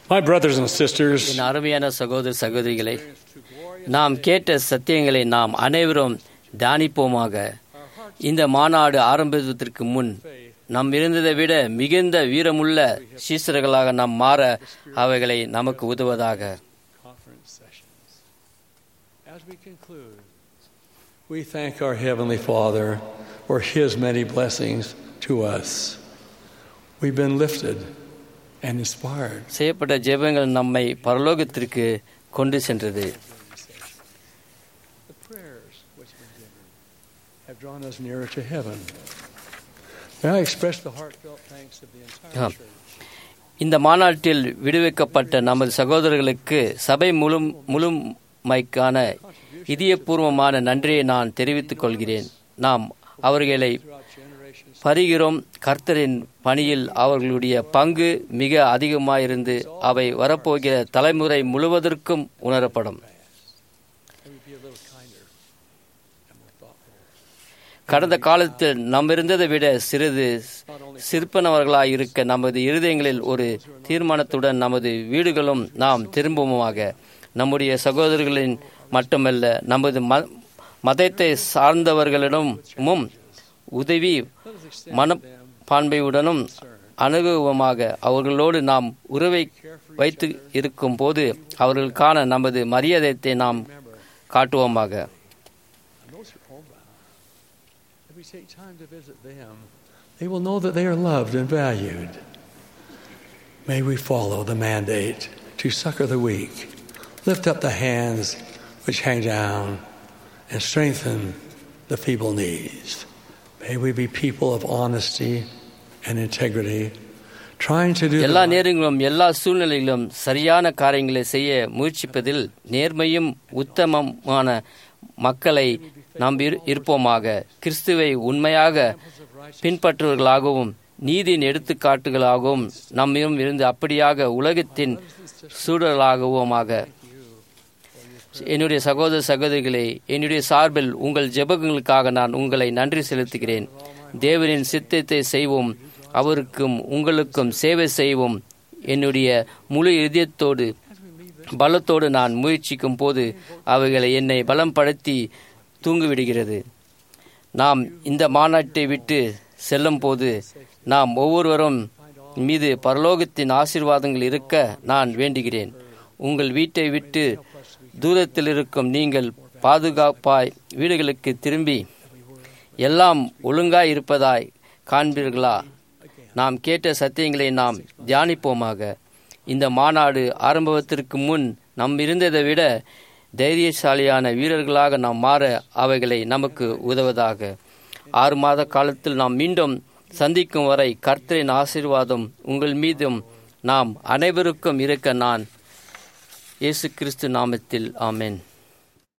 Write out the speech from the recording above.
My brothers and sisters, என் அருமையான சகோதர சகோதரிகளே நாம் கேட்ட சத்தியங்களை நாம் அனைவரும் தியானிப்போமாக இந்த மாநாடு ஆரம்பிப்பதற்கு முன் நாம் இருந்ததை விட மிகுந்த வீரமுள்ள சீசர்களாக நாம் மாற அவைகளை நமக்கு உதவுவதாக conference sessions. As we conclude, we thank our Heavenly Father for His many blessings to us. We've been lifted and inspired. செய்யப்பட்ட ஜெபங்கள் நம்மை பரலோகத்திற்கு கொண்டு சென்றது The prayers which have been given have drawn us nearer to heaven. May I express the heartfelt thanks of the entire Yeah. church. இந்த மாநாட்டில் விடுவிக்கப்பட்ட நமது சகோதரர்களுக்கு சபை முழு முழுமைக்கான இதயபூர்வமான நன்றியை நான் தெரிவித்துக் கொள்கிறேன் நாம் அவர்களை Throughout generations, பரிகிறோம் கர்த்தரின் பணியில் அவர்களுடைய பங்கு மிக அதிகமாயிருந்து அவை வரப்போகிற தலைமுறை முழுவதற்கும் உணரப்படும் may we be a little kinder and more thoughtful. கடந்த காலத்தில் நாம் இருந்ததை விட சிறிது சிற்பனவர்களாய் இருக்க நமது இருதயங்களில் ஒரு தீர்மானத்துடன் நமது வீடுகளும் நாம் திரும்புவோமாக நம்முடைய சகோதரர்களின் மட்டுமல்ல நமது ம- மதத்தை சார்ந்தவர்களிடமும் உதவி மனப்பான்மையுடனும் அணுகுவமாக அவர்களோடு நாம் உறவை வைத்து இருக்கும் போது அவர்களுக்கான நமது மரியாதையை நாம் காட்டுவோமாக And those who are homebound, if we take time to visit them, they will know that they are loved and valued. May we follow the mandate to succor the weak, lift up the hands which hang down, and strengthen the feeble knees. May we be people of honesty and integrity, trying to do the எல்லா right நேரங்களிலும் எல்லா சூழ்நிலைகளிலும் சரியான காரியங்களை செய்ய முயற்சிப்பதில் நேர்மையும் உத்தமமான மக்களை நாம் இரு- இருப்போமாக கிறிஸ்துவை உண்மையாக பின்பற்றுவர்களாகவும் நீதியின் எடுத்துக்காட்டுகளாகவும் நம்மிடம் இருந்து அப்படியாக உலகத்தின் சூழலாகவுமாக என்னுடைய சகோதர சகோதரிகளே என்னுடைய சார்பில் உங்கள் ஜெபங்களுக்காக நான் உங்களை நன்றி செலுத்துகிறேன் தேவனின் சித்தத்தை செய்வோம் அவருக்கும் உங்களுக்கும் சேவை செய்வோம் என்னுடைய முழு இதயத்தோடு பலத்தோடு நான் முயற்சிக்கும் போது அவைகளை என்னை பலம்படுத்தி தூங்கிவிடுகிறது நாம் இந்த மாநாட்டை விட்டு செல்லும் போது நாம் ஒவ்வொருவரும் மீது பரலோகத்தின் ஆசீர்வாதங்கள் இருக்க நான் வேண்டுகிறேன் உங்கள் வீட்டை விட்டு தூரத்தில் இருக்கும் நீங்கள் பாதுகாப்பாய் வீடுகளுக்கு திரும்பி எல்லாம் ஒழுங்காய் இருப்பதாய் காண்பீர்களா நாம் கேட்ட சத்தியங்களை நாம் தியானிப்போமாக இந்த மாநாடு ஆரம்பத்திற்கு முன் நம் இருந்ததை விட தைரியசாலியான வீரர்களாக நாம் மாற அவைகளை நமக்கு உதவுவதாக ஆறு மாத காலத்தில் நாம் மீண்டும் சந்திக்கும் வரை கர்த்தரின் ஆசீர்வாதம் உங்கள் மீதும் நாம் அனைவருக்கும் இருக்க நான் இயேசு கிறிஸ்து நாமத்தில் ஆமென்